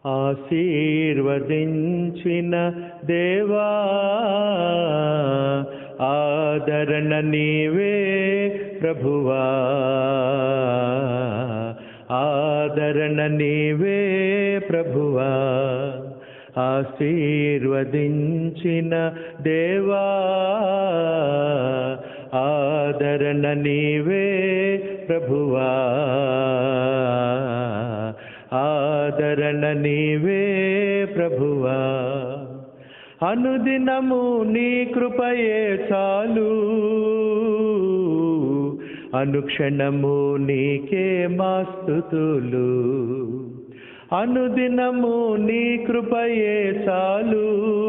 ఆశీర్వదించిన దేవా ఆదరణ నీవే ప్రభువా ఆదరణ నీవే ప్రభువా ఆశీర్వదించిన దేవా ఆదరణ నీవే ప్రభువా ఆదరణ నీవే ప్రభువా అనుదినము నీ కృపయే చాలు అనుక్షణము నీకే మాస్తుతులు అనుదినము నీ కృపయే చాలు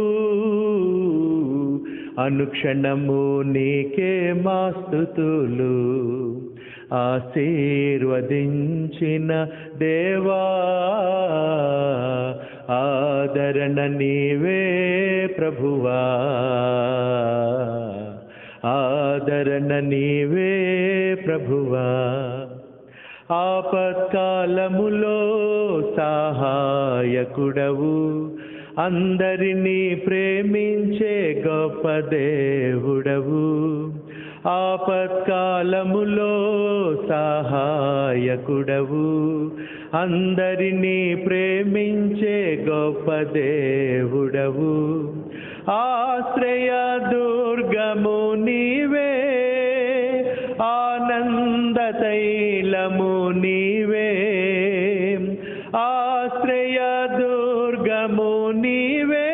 అనుక్షణము నీకే మాస్తుతులు ఆశీర్వదించిన దేవా ఆదరణ నీవే ప్రభువా ఆదరణ నీవే ప్రభువా ఆపత్కాలములో సహాయకుడవు అందరినీ ప్రేమించే గొప్ప దేవుడవు ఆపత్కాలములో సహాయకుడవు అందరినీ ప్రేమించే గొప్ప దేవుడవు ఆశ్రయ దుర్గము నీవే ఆనంద తైలము నీవే ఆశ్రయ దుర్గము నీవే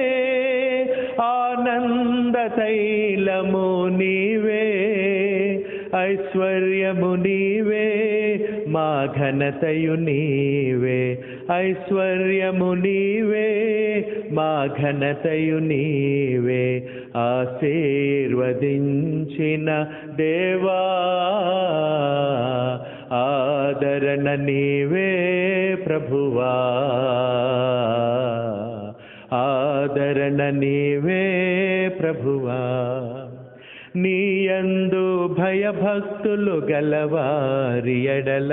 ఆనంద తైలము నీవే ఐశ్వర్యము నీవే మా ఘనతయు నీవే ఐశ్వర్యము నీవే మా ఘనతయు నీవే ఆశీర్వదించిన దేవా ఆదరణ నీవే ప్రభువా ఆదరణ నీవే ప్రభువా నీయందు భయభక్తులు గలవారి ఎడల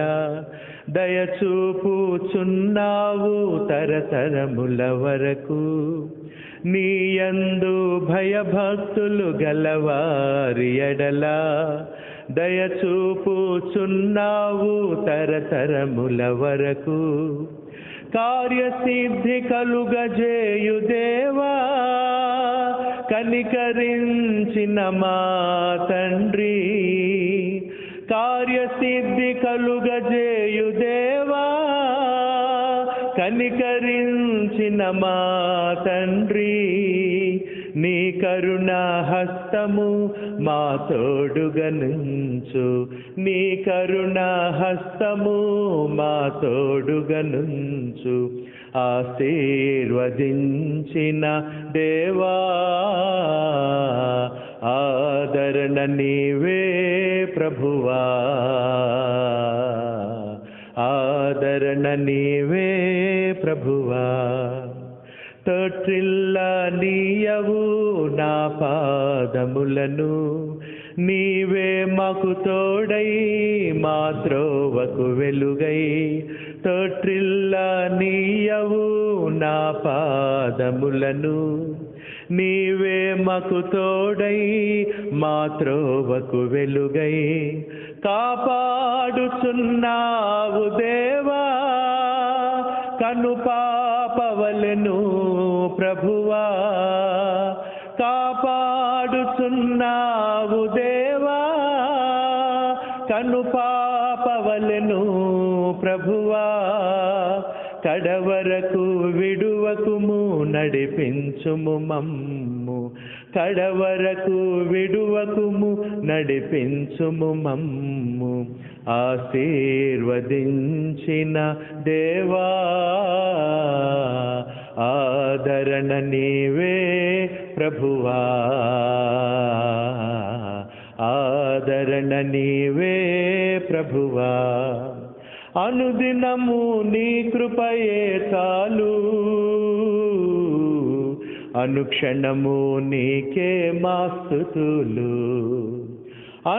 దయచూపుచున్నావు తరతరముల వరకు నీయందు భయభక్తులు గలవారి ఎడల దయచూపుచున్నావు తరతరముల వరకు కార్యసిద్ధి కలుగజేయు దేవా కనికరించిన మా తండ్రి కార్యసిద్ధి కలుగజేయు దేవా కనికరించిన మా తండ్రి నీ కరుణా హస్తము మా తోడుగా నుంచు నీ కరుణా హస్తము మా తోడుగా నుంచు ఆశీర్వదించిన దేవా ఆదరణ నీవే ప్రభువా ఆదరణ నీవే ప్రభువా తొట్రిల్ల నీయవు నా పాదములను నీవే మాకు తోడై మా త్రోవకు వెలుగై తొట్రిల్ల నీయవు నా పాదములను నీవే మాకు తోడై మా త్రోవకు వెలుగై కాపాడుచున్నావు దేవా కను పాపవలెను ప్రభువా కాపాడుచున్నావు దేవా కను పాపవలెను ప్రభువా కడవరకు విడువకుము నడిపించుము మమ్ము కడవరకు విడువకుము నడిపించుము మమ్ము ఆశీర్వదించిన దేవా ఆదరణ నీవే ప్రభువా ఆదరణ నీవే ప్రభువా అనుదినము నీ కృపయే చాలు అనుక్షణము నీకే మాస్తుతులు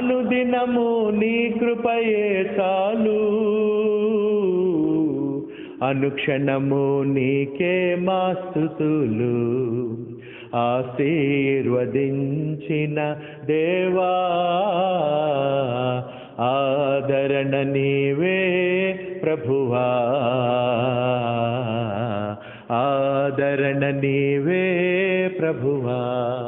అనుదినము నీ కృపయే చాలు అనుక్షణము నీకే మా స్థుతులు ఆశీర్వదించిన దేవా ఆదరణ నీవే ప్రభువా ఆదరణ నీవే ప్రభువా